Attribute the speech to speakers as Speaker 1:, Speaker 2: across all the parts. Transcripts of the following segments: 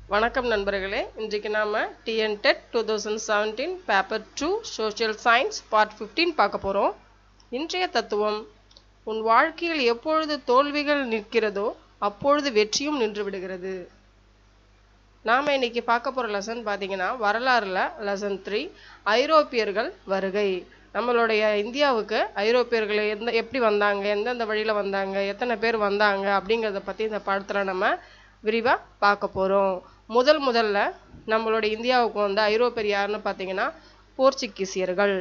Speaker 1: வணக்கம் நண்பர்களே இன்றைக்கு நாம TN TET two thousand seventeen paper two social science part fifteen பார்க்க போகிறோம் இன்றைய தத்துவம் உன் வாழ்க்கையில் எப்பொழுது தோல்விகள் நிற்கிறதோ அப்பொழுது வெற்றியும் நின்று விடுகிறது நாம் இன்னைக்கு பார்க்க போகிற லெசன் பார்த்தீங்கன்னா வரலாறுல லெசன் த்ரீ ஐரோப்பியர்கள் வருகை நம்மளுடைய இந்தியாவுக்கு ஐரோப்பியர்கள் எந்த எப்படி வந்தாங்க எந்தெந்த வழியில் வந்தாங்க எத்தனை பேர் வந்தாங்க அப்படிங்கிறத பற்றி இந்த பாடத்தில் நம்ம விரிவாக பார்க்க போகிறோம் முதல் முதல்ல நம்மளுடைய இந்தியாவுக்கு வந்த ஐரோப்பியர் யாருன்னு பார்த்தீங்கன்னா போர்ச்சுகீசியர்கள்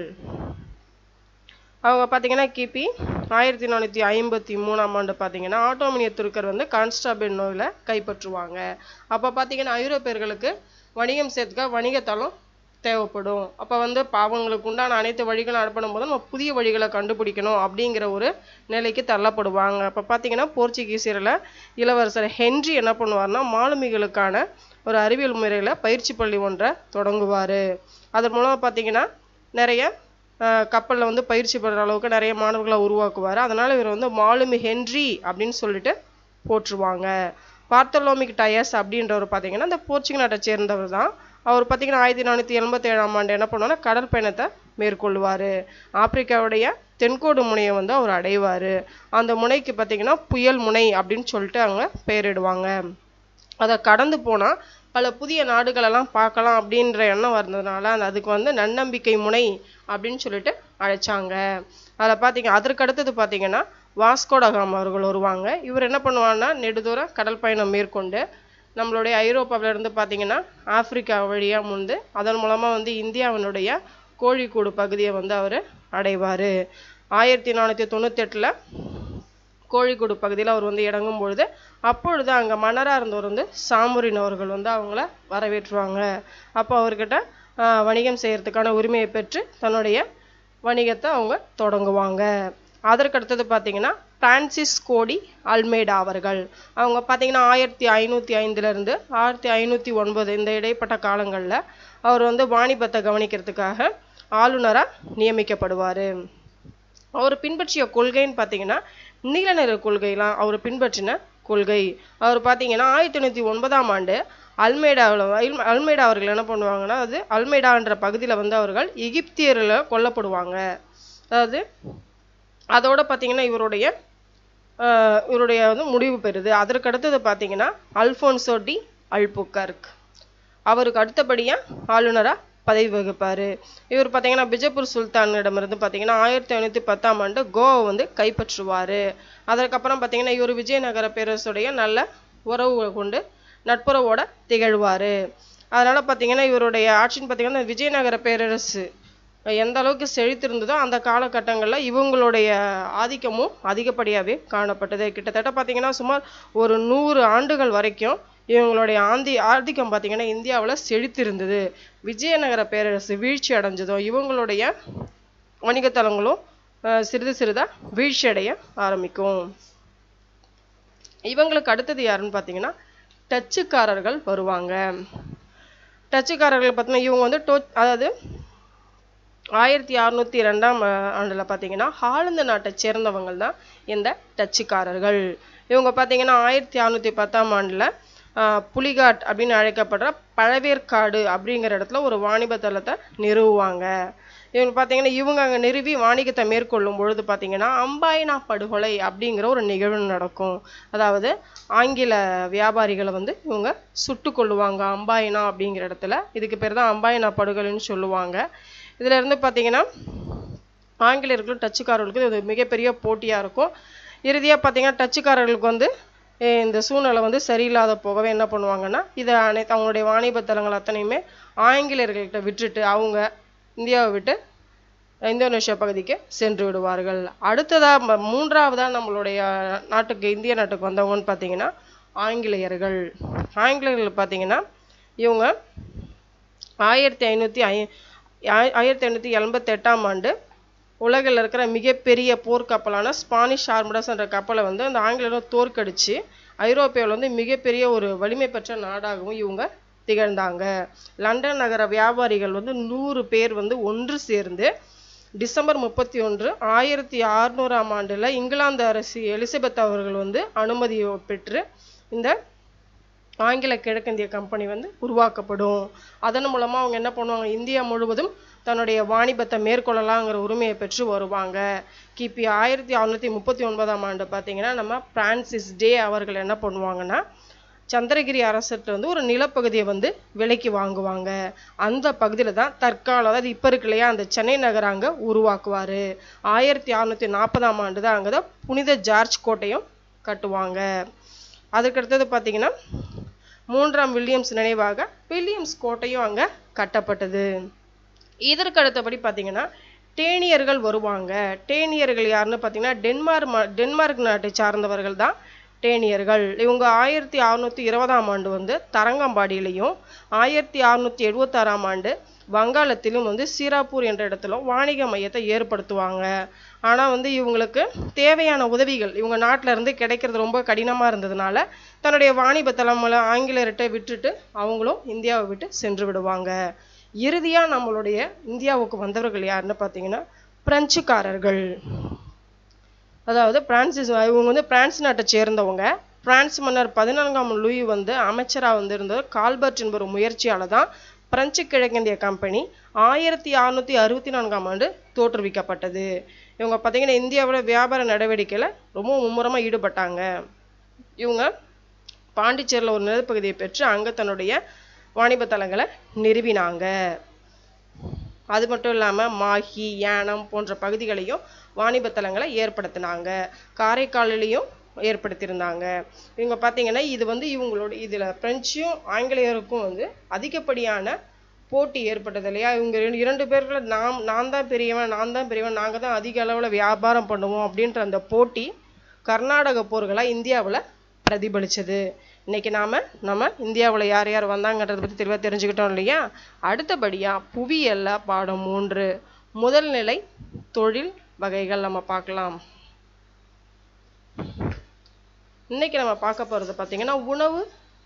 Speaker 1: அவங்க பார்த்தீங்கன்னா கிபி ஆயிரத்தி நானூற்றி ஐம்பத்தி மூணாம் ஆண்டு பார்த்தீங்கன்னா ஆட்டோமனிய துருக்கர் வந்து கான்ஸ்டாபிள் நோயில் கைப்பற்றுவாங்க அப்போ பார்த்தீங்கன்னா ஐரோப்பியர்களுக்கு வணிகம் சேர்த்துக்க வணிகத்தளம் தேவைப்படும் அப்போ வந்து அவங்களுக்கு உண்டான அனைத்து வழிகளும் அனுப்பணும் போது நம்ம புதிய வழிகளை கண்டுபிடிக்கணும் அப்படிங்கிற ஒரு நிலைக்கு தள்ளப்படுவாங்க அப்போ பார்த்தீங்கன்னா போர்ச்சுகீசியரில் இளவரசர் ஹென்றி என்ன பண்ணுவார்னா மாலுமிகளுக்கான ஒரு அறிவியல் முறையில் பயிற்சி பள்ளி ஒன்றை தொடங்குவார் அதன் மூலமாக பார்த்தீங்கன்னா நிறைய கப்பலில் வந்து பயிற்சி பெறுற அளவுக்கு நிறைய மாணவர்களை உருவாக்குவார் அதனால் இவர் வந்து மாலுமி ஹென்றி அப்படின்னு சொல்லிட்டு போற்றுவாங்க பார்த்தலோமிக் டயஸ் அப்படின்றவர் பார்த்தீங்கன்னா இந்த போர்ச்சுகல் நாட்டை சேர்ந்தவர் தான் அவர் பார்த்தீங்கன்னா ஆயிரத்தி நானூற்றி எண்பத்தி ஏழாம் ஆண்டு என்ன பண்ணுவார்னா கடல் பயணத்தை மேற்கொள்வார் ஆப்பிரிக்காவுடைய தென்கோடு முனையை வந்து அவர் அடைவார் அந்த முனைக்கு பார்த்தீங்கன்னா புயல் முனை அப்படின்னு சொல்லிட்டு அவங்க பெயரிடுவாங்க அதை கடந்து போனால் பல புதிய நாடுகளெல்லாம் பார்க்கலாம் அப்படின்ற எண்ணம் வந்ததுனால அந்த அதுக்கு வந்து நன்னம்பிக்கை முனை அப்படின்னு சொல்லிட்டு அழைச்சாங்க அதில் பார்த்தீங்க அதற்கு அடுத்தது பார்த்தீங்கன்னா வாஸ்கோடகாம் அவர்கள் வருவாங்க இவர் என்ன பண்ணுவாங்கன்னா நெடுதூர கடல் பயணம் மேற்கொண்டு நம்மளுடைய ஐரோப்பாவில இருந்து பார்த்தீங்கன்னா ஆப்பிரிக்கா வழியாக முந்து அதன் மூலமாக வந்து இந்தியாவினுடைய கோழிக்கூடு பகுதியை வந்து அவர் அடைவார் ஆயிரத்தி நானூற்றி தொண்ணூத்தெட்டில் கோழிக்கூடு பகுதியில் அவர் வந்து இறங்கும் பொழுது அப்பொழுது அங்கே மன்னராக இருந்தவர் வந்து சாமுரின் அவர்கள் வந்து அவங்கள வரவேற்றுவாங்க அப்போ அவர்கிட்ட வணிகம் செய்கிறதுக்கான உரிமையை பெற்று தன்னுடைய வணிகத்தை அவங்க தொடங்குவாங்க அதற்கு அடுத்தது பார்த்தீங்கன்னா பிரான்சிஸ் கோடி அல்மேடா அவர்கள் அவங்க பார்த்தீங்கன்னா ஆயிரத்தி ஐநூற்றி ஐந்துலேருந்து ஆயிரத்தி ஐநூற்றி ஒன்பது இந்த இடைப்பட்ட காலங்களில் அவர் வந்து வாணிபத்தை கவனிக்கிறதுக்காக ஆளுநராக நியமிக்கப்படுவார் அவர் பின்பற்றிய கொள்கைன்னு பார்த்தீங்கன்னா நீல நிற கொள்கைலாம் அவர் பின்பற்றின கொள்கை அவர் பார்த்தீங்கன்னா ஆயிரத்தி தொண்ணூற்றி ஒன்பதாம் ஆண்டு அல்மேடாவில் அல்மேடா அவர்கள் என்ன பண்ணுவாங்கன்னா அது அல்மேடான்ற பகுதியில் வந்து அவர்கள் எகிப்தியரில் கொல்லப்படுவாங்க அதாவது அதோட பார்த்தீங்கன்னா இவருடைய இவருடைய வந்து முடிவு பெறுது அதற்கு அடுத்தது பார்த்தீங்கன்னா அல்ஃபோன்சோ டி அல்புக்கர்க் அவருக்கு அடுத்தபடியாக ஆளுநராக பதவி வகிப்பார் இவர் பார்த்தீங்கன்னா பிஜப்பூர் சுல்தானிடமிருந்து பார்த்தீங்கன்னா ஆயிரத்தி ஐநூற்றி பத்தாம் ஆண்டு கோவா வந்து கைப்பற்றுவார் அதற்கப்புறம் பார்த்தீங்கன்னா இவர் விஜயநகர பேரரசுடைய நல்ல உறவு கொண்டு நட்புறவோட திகழ்வார் அதனால் பார்த்தீங்கன்னா இவருடைய ஆட்சின்னு பார்த்தீங்கன்னா விஜயநகர பேரரசு எந்த அளவுக்கு செழித்திருந்ததோ அந்த காலகட்டங்களில் இவங்களுடைய ஆதிக்கமும் அதிகப்படியாகவே காணப்பட்டது கிட்டத்தட்ட பார்த்தீங்கன்னா சுமார் ஒரு நூறு ஆண்டுகள் வரைக்கும் இவங்களுடைய ஆந்தி ஆதிக்கம் பார்த்தீங்கன்னா இந்தியாவில் செழித்திருந்தது விஜயநகர பேரரசு வீழ்ச்சி அடைஞ்சதும் இவங்களுடைய வணிகத்தலங்களும் சிறிது சிறிதாக வீழ்ச்சி அடைய ஆரம்பிக்கும் இவங்களுக்கு அடுத்தது யாருன்னு பார்த்தீங்கன்னா டச்சுக்காரர்கள் வருவாங்க டச்சுக்காரர்கள் பார்த்தீங்கன்னா இவங்க வந்து டோ அதாவது ஆயிரத்தி அறுநூத்தி ரெண்டாம் ஆண்டில் பார்த்தீங்கன்னா ஹாலந்து நாட்டை சேர்ந்தவங்க தான் இந்த டச்சுக்காரர்கள் இவங்க பார்த்தீங்கன்னா ஆயிரத்தி அறுநூத்தி பத்தாம் ஆண்டில் புலிகாட் அப்படின்னு அழைக்கப்படுற பழவேற்காடு அப்படிங்கிற இடத்துல ஒரு வாணிப தளத்தை நிறுவுவாங்க இவங்க பார்த்தீங்கன்னா இவங்க அங்கே நிறுவி வாணிகத்தை மேற்கொள்ளும் பொழுது பார்த்தீங்கன்னா அம்பாயினா படுகொலை அப்படிங்கிற ஒரு நிகழ்வு நடக்கும் அதாவது ஆங்கில வியாபாரிகளை வந்து இவங்க சுட்டு கொள்ளுவாங்க அம்பாயினா அப்படிங்கிற இடத்துல இதுக்கு பேர் தான் அம்பாயினா படுகொலைன்னு சொல்லுவாங்க இதில் இருந்து பார்த்தீங்கன்னா ஆங்கிலேயர்களும் டச்சுக்காரர்களுக்கும் இது மிகப்பெரிய போட்டியாக இருக்கும் இறுதியாக பார்த்தீங்கன்னா டச்சுக்காரர்களுக்கு வந்து இந்த சூழ்நிலை வந்து சரியில்லாத போகவே என்ன பண்ணுவாங்கன்னா இதை அனைத்து அவங்களுடைய வாணிப தலங்கள் அத்தனையுமே ஆங்கிலேயர்கள்கிட்ட விட்டுட்டு அவங்க இந்தியாவை விட்டு இந்தோனேஷியா பகுதிக்கு சென்று விடுவார்கள் அடுத்ததாக மூன்றாவதாக நம்மளுடைய நாட்டுக்கு இந்திய நாட்டுக்கு வந்தவங்கன்னு பார்த்தீங்கன்னா ஆங்கிலேயர்கள் ஆங்கிலேயர்கள் பார்த்தீங்கன்னா இவங்க ஆயிரத்தி ஐநூற்றி ஐ ஆயிரத்தி ஐநூற்றி எண்பத்தெட்டாம் ஆண்டு உலகில் இருக்கிற மிகப்பெரிய போர்க்கப்பலான ஸ்பானிஷ் ஆர்மடஸ் என்ற கப்பலை வந்து அந்த ஆங்கிலேயரும் தோற்கடிச்சு ஐரோப்பியாவில் வந்து மிகப்பெரிய ஒரு வலிமை பெற்ற நாடாகவும் இவங்க திகழ்ந்தாங்க லண்டன் நகர வியாபாரிகள் வந்து நூறு பேர் வந்து ஒன்று சேர்ந்து டிசம்பர் முப்பத்தி ஒன்று ஆயிரத்தி அறுநூறாம் ஆண்டில் இங்கிலாந்து அரசி எலிசபெத் அவர்கள் வந்து அனுமதி பெற்று இந்த ஆங்கில கிழக்கிந்திய கம்பெனி வந்து உருவாக்கப்படும் அதன் மூலமா அவங்க என்ன பண்ணுவாங்க இந்தியா முழுவதும் தன்னுடைய வாணிபத்தை மேற்கொள்ளலாங்கிற உரிமையை பெற்று வருவாங்க கிபி ஆயிரத்தி அறுநூத்தி முப்பத்தி ஒன்பதாம் ஆண்டு பார்த்தீங்கன்னா நம்ம பிரான்சிஸ் டே அவர்கள் என்ன பண்ணுவாங்கன்னா சந்திரகிரி அரசர்கிட்ட வந்து ஒரு நிலப்பகுதியை வந்து விலைக்கு வாங்குவாங்க அந்த பகுதியில் தான் தற்கால அதாவது இப்போ இருக்கு இல்லையா அந்த சென்னை நகர் அங்கே உருவாக்குவார் ஆயிரத்தி அறுநூத்தி நாற்பதாம் ஆண்டு தான் அங்கே தான் புனித ஜார்ஜ் கோட்டையும் கட்டுவாங்க அதுக்கடுத்தது பார்த்தீங்கன்னா மூன்றாம் வில்லியம்ஸ் நினைவாக வில்லியம்ஸ் கோட்டையும் அங்கே கட்டப்பட்டது இதற்கு அடுத்தபடி பார்த்தீங்கன்னா டேனியர்கள் வருவாங்க டேனியர்கள் யாருன்னு பார்த்தீங்கன்னா டென்மார்க் மா- டென்மார்க் நாட்டை சார்ந்தவர்கள் தான் டேனியர்கள் இவங்க ஆயிரத்தி அறுநூத்தி இருபதாம் ஆண்டு வந்து தரங்கம்பாடியிலையும் ஆயிரத்தி அறுநூத்தி எழுவத்தாறாம் ஆண்டு வங்காளத்திலும் வந்து சீராப்பூர் என்ற இடத்துல வாணிக மையத்தை ஏற்படுத்துவாங்க ஆனா வந்து இவங்களுக்கு தேவையான உதவிகள் இவங்க நாட்டுல இருந்து கிடைக்கிறது ரொம்ப கடினமா இருந்ததுனால தன்னுடைய வாணிப தலைமுறை ஆங்கிலேயர்கிட்ட விட்டுட்டு அவங்களும் இந்தியாவை விட்டு சென்று விடுவாங்க இறுதியா நம்மளுடைய இந்தியாவுக்கு வந்தவர்கள் யாருன்னு பார்த்தீங்கன்னா பிரெஞ்சுக்காரர்கள் அதாவது பிரான்சிஸ் இவங்க வந்து பிரான்ஸ் நாட்டை சேர்ந்தவங்க பிரான்ஸ் மன்னர் பதினான்காம் லூயி வந்து அமைச்சரா வந்து இருந்தது கால்பர்ட் என்பவர் முயற்சியால தான் பிரெஞ்சு கிழக்கிந்திய கம்பெனி ஆயிரத்தி அறுநூத்தி அறுபத்தி நான்காம் ஆண்டு தோற்றுவிக்கப்பட்டது இவங்க பார்த்தீங்கன்னா இந்தியாவோட வியாபார நடவடிக்கையில ரொம்ப மும்முரமா ஈடுபட்டாங்க இவங்க பாண்டிச்சேரியில் ஒரு நிலப்பகுதியை பெற்று அங்க தன்னுடைய வாணிப தலங்களை நிறுவினாங்க அது மட்டும் இல்லாம மாஹி யானம் போன்ற பகுதிகளையும் வாணிப தலங்களை ஏற்படுத்தினாங்க காரைக்காலிலையும் ஏற்படுத்தியிருந்தாங்க இவங்க பார்த்தீங்கன்னா இது வந்து இவங்களோட இதுல பிரெஞ்சும் ஆங்கிலேயருக்கும் வந்து அதிகப்படியான போட்டி ஏற்பட்டது இல்லையா இவங்க ரெண்டு- இரண்டு பேர்ல நாம் நான் தான் பெரியவன் நான் தான் பெரியவன் நாங்க தான் அதிக அளவுல வியாபாரம் பண்ணுவோம் அப்படின்ற அந்த போட்டி கர்நாடக போர்களா இந்தியாவுல பிரதிபலிச்சது இன்னைக்கு நாம நம்ம இந்தியாவுல யார் யார் வந்தாங்கன்றத பத்தி தெளிவா தெரிஞ்சுக்கிட்டோம் இல்லையா அடுத்தபடியா புவியியல்ல பாடம் மூன்று முதல் நிலை தொழில் வகைகள் நம்ம பார்க்கலாம் இன்னைக்கு நம்ம பார்க்க போறது பார்த்தீங்கன்னா உணவு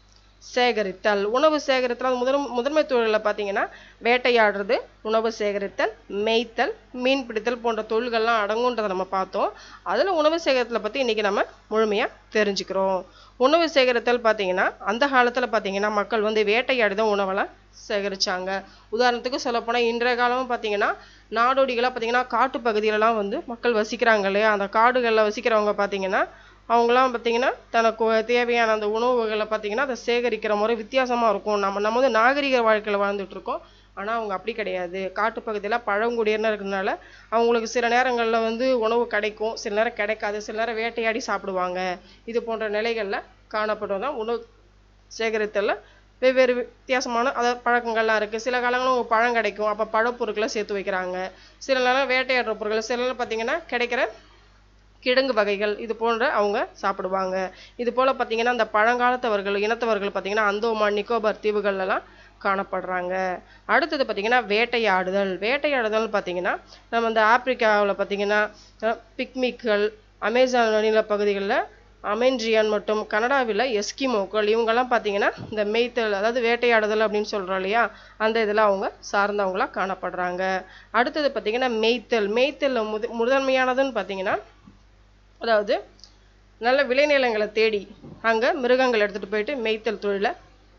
Speaker 1: சேகரித்தல் உணவு சேகரித்தல் அது முதல் முதன்மை தொழிலில் பார்த்தீங்கன்னா வேட்டையாடுறது உணவு சேகரித்தல் மேய்த்தல் மீன் பிடித்தல் போன்ற தொழில்கள்லாம் அடங்குன்றதை நம்ம பார்த்தோம் அதில் உணவு சேகரித்தலை பற்றி இன்னைக்கு நம்ம முழுமையாக தெரிஞ்சுக்கிறோம் உணவு சேகரித்தல் பார்த்தீங்கன்னா அந்த காலத்தில் பார்த்தீங்கன்னா மக்கள் வந்து வேட்டையாடி தான் உணவெல்லாம் சேகரிச்சாங்க உதாரணத்துக்கு சொல்லப்போனால் இன்றைய காலமும் பார்த்தீங்கன்னா நாடோடிகளாக பார்த்தீங்கன்னா காட்டு பகுதியிலலாம் வந்து மக்கள் வசிக்கிறாங்க இல்லையா அந்த காடுகளில் வசிக்கிறவங்க பார்த்தீங்கன்னா அவங்களாம் பார்த்தீங்கன்னா தனக்கு தேவையான அந்த உணவுகளை பார்த்தீங்கன்னா அதை சேகரிக்கிற முறை வித்தியாசமாக இருக்கும் நம்ம நம்ம வந்து நாகரிக வாழ்க்கையில் வாழ்ந்துட்டு இருக்கோம் ஆனால் அவங்க அப்படி கிடையாது காட்டுப்பகுதியில் பழங்குடியினர் இருக்கிறதுனால அவங்களுக்கு சில நேரங்களில் வந்து உணவு கிடைக்கும் சில நேரம் கிடைக்காது சில நேரம் வேட்டையாடி சாப்பிடுவாங்க இது போன்ற நிலைகளில் காணப்படும் தான் உணவு சேகரித்தல்ல வெவ்வேறு வித்தியாசமான அதாவது பழக்கங்கள்லாம் இருக்குது சில காலங்களும் பழம் கிடைக்கும் அப்போ பழப்பொருட்களை சேர்த்து வைக்கிறாங்க சில நேரம் வேட்டையாடுற பொருட்கள் சில நேரம் பார்த்தீங்கன்னா கிடைக்கிற கிழங்கு வகைகள் இது போன்ற அவங்க சாப்பிடுவாங்க இது போல பார்த்தீங்கன்னா அந்த பழங்காலத்தவர்கள் இனத்தவர்கள் பார்த்தீங்கன்னா அந்தோமான் நிக்கோபார் தீவுகள்லாம் காணப்படுறாங்க அடுத்தது பார்த்தீங்கன்னா வேட்டையாடுதல் வேட்டையாடுதல் பார்த்தீங்கன்னா நம்ம இந்த ஆப்பிரிக்காவில் பார்த்தீங்கன்னா அஹ், பிக்மிக்கள் அமேசான் நிலப்பகுதிகளில் அமென்ட்ரியான் மற்றும் கனடாவில் எஸ்கிமோக்கள் இவங்கெல்லாம் பார்த்தீங்கன்னா இந்த மேய்த்தல் அதாவது வேட்டையாடுதல் அப்படின்னு சொல்கிறோம் இல்லையா அந்த இதில் அவங்க சார்ந்தவங்களா காணப்படுறாங்க அடுத்தது பார்த்தீங்கன்னா மேய்த்தல் மேய்த்தல் முத முதன்மையானதுன்னு பார்த்தீங்கன்னா அதாவது நல்ல விளைநிலங்களை தேடி அங்க மிருகங்கள் எடுத்துட்டு போயிட்டு மேய்த்தல் தொழிலை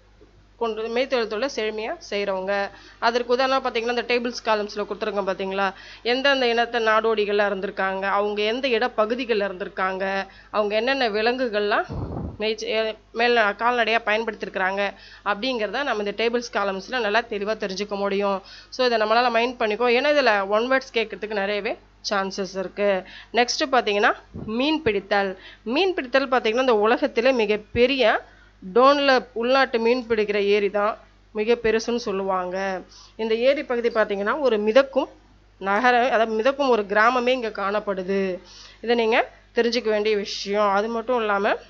Speaker 1: கொண்டு மேய்த்தல் தொழிலை செழுமையா செய்றவங்க அதற்கு உதாரணம் பார்த்தீங்கன்னா இந்த டேபிள்ஸ் காலம்ஸ்ல கொடுத்துருக்கோம் பார்த்தீங்களா எந்தெந்த இனத்த நாடோடிகள்லாம் இருந்திருக்காங்க அவங்க எந்த இடப்பகுதிகளில் இருந்திருக்காங்க அவங்க என்னென்ன விலங்குகள்லாம் மேய்ச்சி எ- மேல கால்நடையாக பயன்படுத்தியிருக்கிறாங்க அப்படிங்கிறத நம்ம இந்த டேபிள்ஸ் காலம்ஸில் நல்லா தெளிவாக தெரிஞ்சுக்க முடியும் ஸோ இதை நம்மளால் மைண்ட் பண்ணிக்கோ ஏன்னா இதில் ஒன் வேர்ட்ஸ் கேட்கறதுக்கு நிறையவே சான்சஸ் இருக்கு நெக்ஸ்ட் பார்த்தீங்கன்னா மீன் பிடித்தல் மீன் பிடித்தல் பார்த்தீங்கன்னா இந்த உலகத்திலே மிகப்பெரிய டோன்ல உள்நாட்டு மீன் பிடிக்கிற ஏரி தான் மிக பெருசுன்னு சொல்லுவாங்க இந்த ஏரி பகுதி பார்த்தீங்கன்னா ஒரு மிதக்கும் நகர அதாவது மிதக்கும் ஒரு கிராமமே இங்கே காணப்படுது இதை நீங்கள் தெரிஞ்சுக்க வேண்டிய விஷயம் அது மட்டும் இல்லாமல்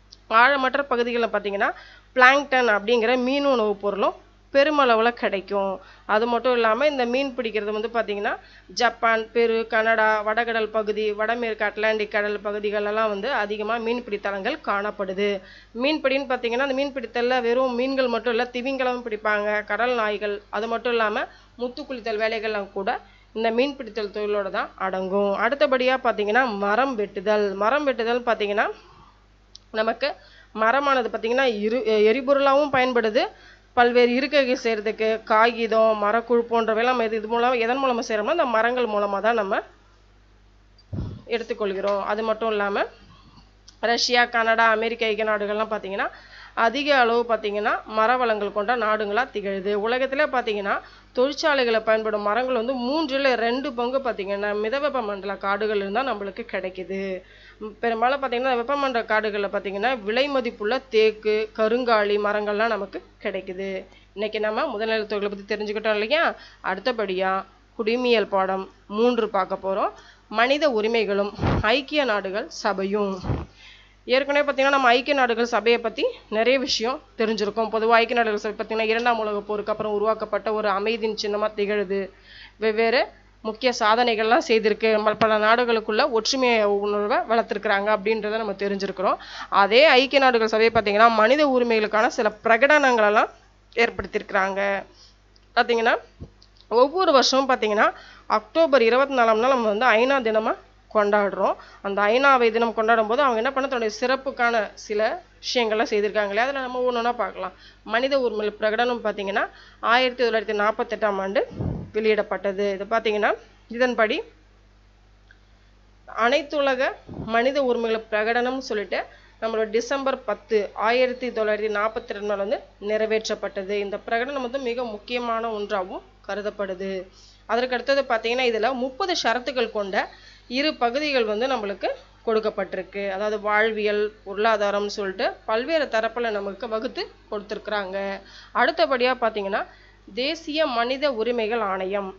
Speaker 1: ஆழமற்ற பகுதிகளில் பார்த்தீங்கன்னா பிளாங்டன் அப்படிங்கிற மீன் உணவுப் பொருளும் பெருமளவில் கிடைக்கும் அது மட்டும் இல்லாமல் இந்த மீன் பிடிக்கிறது வந்து பார்த்தீங்கன்னா ஜப்பான் பெரு கனடா வடகடல் பகுதி வடமேற்கு அட்லாண்டிக் கடல் பகுதிகளெல்லாம் வந்து அதிகமாக மீன்பிடி தலங்கள் காணப்படுது மீன்பிடின்னு பார்த்தீங்கன்னா அந்த மீன் பிடித்தல்ல வெறும் மீன்கள் மட்டும் இல்லை திமிங்கலம் பிடிப்பாங்க கடல் நாய்கள் அது மட்டும் இல்லாமல் முத்து குளித்தல் வேலைகள்லாம் கூட இந்த மீன் பிடித்தல் தொழிலோட தான் அடங்கும் அடுத்தபடியாக பார்த்தீங்கன்னா மரம் வெட்டுதல் மரம் வெட்டுதல் பார்த்தீங்கன்னா நமக்கு மரமானது பார்த்திங்கன்னா இரு எரிபொருளாகவும் பயன்படுது பல்வேறு இருக்கைகள் செய்கிறதுக்கு காகிதம் மரக்குழு போன்றவையெல்லாம் இது இது மூலம் எதன் மூலமாக செய்கிறோம்னா இந்த மரங்கள் மூலமாக தான் நம்ம எடுத்துக்கொள்கிறோம் அது மட்டும் இல்லாமல் ரஷ்யா கனடா அமெரிக்க ஐக்கிய நாடுகள்லாம் பார்த்தீங்கன்னா அதிக அளவு பார்த்தீங்கன்னா மர வளங்கள் கொண்ட நாடுகளாக திகழுது உலகத்திலே பார்த்தீங்கன்னா தொழிற்சாலைகளை பயன்படும் மரங்கள் வந்து மூன்றில் ரெண்டு பங்கு பார்த்தீங்கன்னா மிதவெப்ப மண்டல காடுகள் இருந்தால் நம்மளுக்கு கிடைக்குது ம், பெரும்பாலும் பார்த்தீங்கன்னா வெப்பமண்டல காடுகளில் பார்த்தீங்கன்னா விலை மதிப்புள்ள தேக்கு கருங்காலி மரங்கள்லாம் நமக்கு கிடைக்குது இன்னைக்கு நம்ம முதல்நிலை தொழிலை பற்றி தெரிஞ்சுக்கிட்டோம் இல்லையா அடுத்தபடியாக குடிமியல் பாடம் மூன்று பார்க்க போகிறோம் மனித உரிமைகளும் ஐக்கிய நாடுகள் சபையும் ஏற்கனவே பார்த்தீங்கன்னா நம்ம ஐக்கிய நாடுகள் சபையை பற்றி நிறைய விஷயம் தெரிஞ்சிருக்கோம் பொதுவாக ஐக்கிய நாடுகள் சபை பார்த்தீங்கன்னா இரண்டாம் உலகப் போருக்கு அப்புறம் உருவாக்கப்பட்ட ஒரு அமைதியின் சின்னமாக திகழுது வெவ்வேறு முக்கிய சாதனைகள்லாம் செய்திருக்கு நம்ம பல நாடுகளுக்குள்ள ஒற்றுமை உணர்வை வளர்த்துருக்குறாங்க அப்படின்றத நம்ம தெரிஞ்சிருக்கிறோம் அதே ஐக்கிய நாடுகள் சபை பார்த்தீங்கன்னா மனித உரிமைகளுக்கான சில பிரகடனங்களெல்லாம் ஏற்படுத்தியிருக்கிறாங்க பார்த்தீங்கன்னா ஒவ்வொரு வருஷமும் பார்த்தீங்கன்னா அக்டோபர் இருபத்தி நாலாம் நாள் நம்ம வந்து ஐநா தினமாக கொண்டாடுறோம் அந்த ஐநாவை தினம் கொண்டாடும் போது அவங்க என்ன பண்ண தன்னுடைய சிறப்புக்கான சில விஷயங்கள்லாம் செய்திருக்காங்க இல்லையா அதில் நம்ம ஒன்று ஒன்றா பார்க்கலாம் மனித உரிமை பிரகடனம் பார்த்தீங்கன்னா ஆயிரத்தி தொள்ளாயிரத்தி நாற்பத்தெட்டாம் ஆண்டு வெளியிடப்பட்டது இது பார்த்தீங்கன்னா இதன்படி அனைத்துலக மனித உரிமைகள் பிரகடனம்னு சொல்லிட்டு நம்மளோட டிசம்பர் பத்து ஆயிரத்தி தொள்ளாயிரத்தி நாற்பத்தி ரெண்டு நாள் வந்து நிறைவேற்றப்பட்டது இந்த பிரகடனம் வந்து மிக முக்கியமான ஒன்றாகவும் கருதப்படுது அதற்கு அடுத்தது பார்த்தீங்கன்னா இதில் முப்பது ஷரத்துகள் கொண்ட இரு பகுதிகள் வந்து நம்மளுக்கு கொடுக்கப்பட்டிருக்கு அதாவது வாழ்வியல் பொருளாதாரம்னு சொல்லிட்டு பல்வேறு தரப்பில் நமக்கு வகுத்து கொடுத்துருக்குறாங்க அடுத்தபடியாக பார்த்தீங்கன்னா தேசிய மனித உரிமைகள் ஆணையம்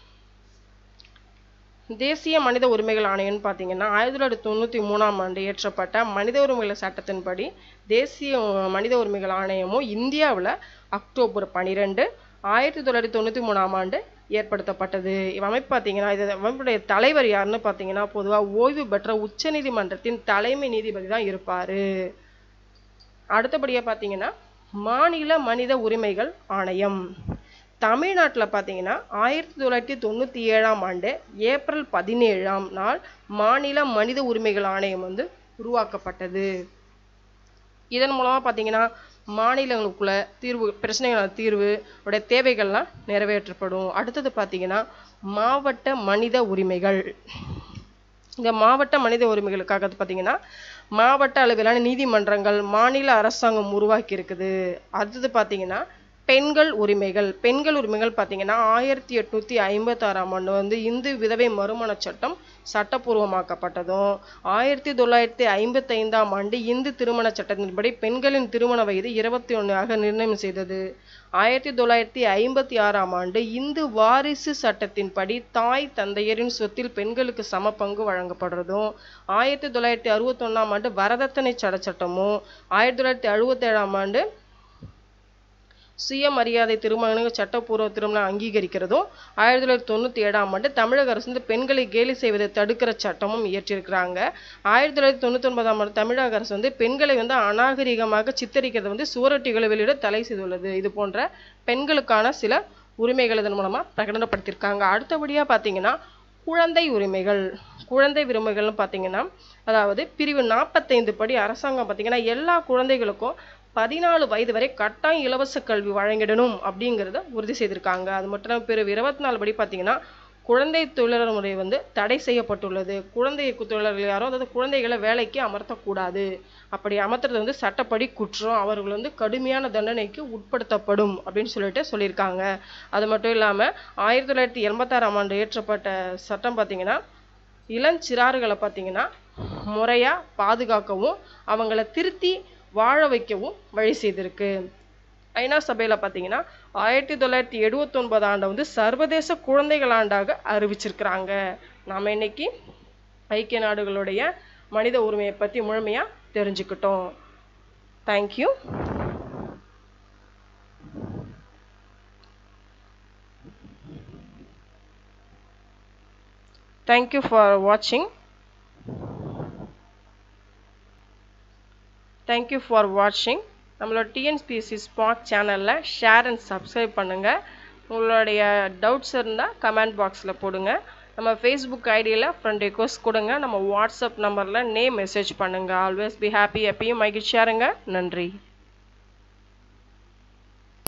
Speaker 1: தேசிய மனித உரிமைகள் ஆணையம்னு பார்த்தீங்கன்னா ஆயிரத்தி தொள்ளாயிரத்தி தொண்ணூற்றி மூணாம் ஆண்டு இயற்றப்பட்ட மனித உரிமைகள் சட்டத்தின்படி தேசிய மனித உரிமைகள் ஆணையமும் இந்தியாவில் அக்டோபர் பன்னிரெண்டு ஆயிரத்தி தொள்ளாயிரத்தி தொண்ணூற்றி மூணாம் ஆண்டு ஏற்படுத்தப்பட்டது இவ்வமைப்பு பார்த்தீங்கன்னா இது அமைப்புடைய தலைவர் யாருன்னு பார்த்தீங்கன்னா பொதுவாக ஓய்வு பெற்ற உச்சநீதிமன்றத்தின் தலைமை நீதிபதி தான் இருப்பார் அடுத்தபடியாக பார்த்தீங்கன்னா மாநில மனித உரிமைகள் ஆணையம் தமிழ்நாட்டில் பார்த்தீங்கன்னா ஆயிரத்தி தொள்ளாயிரத்தி தொண்ணூற்றி ஏழாம் ஆண்டு ஏப்ரல் பதினேழாம் நாள் மாநில மனித உரிமைகள் ஆணையம் வந்து உருவாக்கப்பட்டது இதன் மூலமாக பார்த்தீங்கன்னா மாநிலங்களுக்குள்ள தீர்வு பிரச்சனைகள தீர்வு உடைய தேவைகள்லாம் நிறைவேற்றப்படும் அடுத்தது பார்த்தீங்கன்னா மாவட்ட மனித உரிமைகள் இந்த மாவட்ட மனித உரிமைகளுக்காக பார்த்தீங்கன்னா மாவட்ட அளவிலான நீதிமன்றங்கள் மாநில அரசாங்கம் உருவாக்கி இருக்குது அடுத்தது பார்த்தீங்கன்னா பெண்கள் உரிமைகள் பெண்கள் உரிமைகள் பார்த்தீங்கன்னா ஆயிரத்தி எட்நூத்தி ஐம்பத்தாறாம் ஆண்டு வந்து இந்து விதவை மறுமண சட்டம் சட்டப்பூர்வமாக்கப்பட்டதும் ஆயிரத்தி தொள்ளாயிரத்தி ஐம்பத்தி ஐந்தாம் ஆண்டு இந்து திருமண சட்டத்தின்படி பெண்களின் திருமண வயது இருபத்தி ஒன்றாக நிர்ணயம் செய்தது ஆயிரத்தி தொள்ளாயிரத்தி ஐம்பத்தி ஆறாம் ஆண்டு இந்து வாரிசு சட்டத்தின்படி தாய் தந்தையரின் சொத்தில் பெண்களுக்கு சம பங்கு வழங்கப்படுறதும் ஆயிரத்தி தொள்ளாயிரத்தி அறுபத்தொன்னாம் ஆண்டு வரதட்சணை சட சட்டமும் ஆயிரத்தி தொள்ளாயிரத்தி அறுபத்தேழாம் ஆண்டு சுயமரியாதை திருமணங்கள் சட்டப்பூர்வ திருமணம் அங்கீகரிக்கிறதும் ஆயிரத்தி தொள்ளாயிரத்தி தொண்ணூற்றி ஏழாம் ஆண்டு தமிழக அரசு வந்து பெண்களை கேலி செய்வதை தடுக்கிற சட்டமும் இயற்றியிருக்கிறாங்க ஆயிரத்தி தொள்ளாயிரத்தி தொண்ணூற்றி ஒன்பதாம் ஆண்டு தமிழக அரசு வந்து பெண்களை வந்து அநாகரிகமாக சித்தரிக்கிறத வந்து சுவரொட்டிகளை வெளியிட தடை செய்துள்ளது இது போன்ற பெண்களுக்கான சில உரிமைகள் இதன் மூலமாக பிரகடனப்படுத்தியிருக்காங்க அடுத்தபடியாக பார்த்தீங்கன்னா குழந்தை உரிமைகள் குழந்தை உரிமைகள்னு பார்த்தீங்கன்னா அதாவது பிரிவு நாற்பத்தைந்து படி அரசாங்கம் பார்த்தீங்கன்னா எல்லா குழந்தைகளுக்கும் பதினாலு வயது வரை கட்டாயம் இலவச கல்வி வழங்கிடணும் அப்படிங்கிறத உறுதி செய்திருக்காங்க அது மட்டும் இல்லாமல் பிரிவு இருபத்தி நாலு படி பார்த்தீங்கன்னா குழந்தை தொழிலாளர் முறை வந்து தடை செய்யப்பட்டுள்ளது குழந்தை தொழிலாளர்கள் யாரும் அதாவது குழந்தைகளை வேலைக்கு அமர்த்தக்கூடாது அப்படி அமர்த்துறது வந்து சட்டப்படி குற்றம் அவர்கள் வந்து கடுமையான தண்டனைக்கு உட்படுத்தப்படும் அப்படின்னு சொல்லிட்டு சொல்லியிருக்காங்க அது மட்டும் இல்லாமல் ஆயிரத்தி தொள்ளாயிரத்தி எண்பத்தாறாம் ஆண்டு இயற்றப்பட்ட சட்டம் பார்த்தீங்கன்னா இளஞ்சிறார்களை பார்த்தீங்கன்னா முறையாக பாதுகாக்கவும் அவங்கள திருத்தி வாழ வைக்கவும் வழி செய்திருக்கு ஐநா சபையில் பார்த்தீங்கன்னா ஆயிரத்தி தொள்ளாயிரத்தி எழுவத்தொன்பது ஆண்டை வந்து சர்வதேச குழந்தைகள் ஆண்டாக அறிவிச்சிருக்கிறாங்க நாம் இன்னைக்கு ஐக்கிய நாடுகளுடைய மனித உரிமையை பற்றி முழுமையாக தெரிஞ்சுக்கிட்டோம் தேங்க்யூ தேங்க்யூ ஃபார் வாட்சிங் தேங்க்யூ ஃபார் வாட்சிங் நம்மளோட டிஎன்பிஎஸ்சி ஸ்பாட் சேனலில் ஷேர் அண்ட் சப்ஸ்கிரைப் பண்ணுங்கள் உங்களுடைய டவுட்ஸ் இருந்தால் கமெண்ட் பாக்ஸில் போடுங்க நம்ம ஃபேஸ்புக் ஐடியில் ஃப்ரெண்ட் ரிக்வஸ்ட் கொடுங்க நம்ம வாட்ஸ்அப் நம்பரில் நேம் மெசேஜ் பண்ணுங்கள் ஆல்வேஸ் பி ஹாப்பி எப்பயும் மகிழ்ச்சியாருங்க நன்றி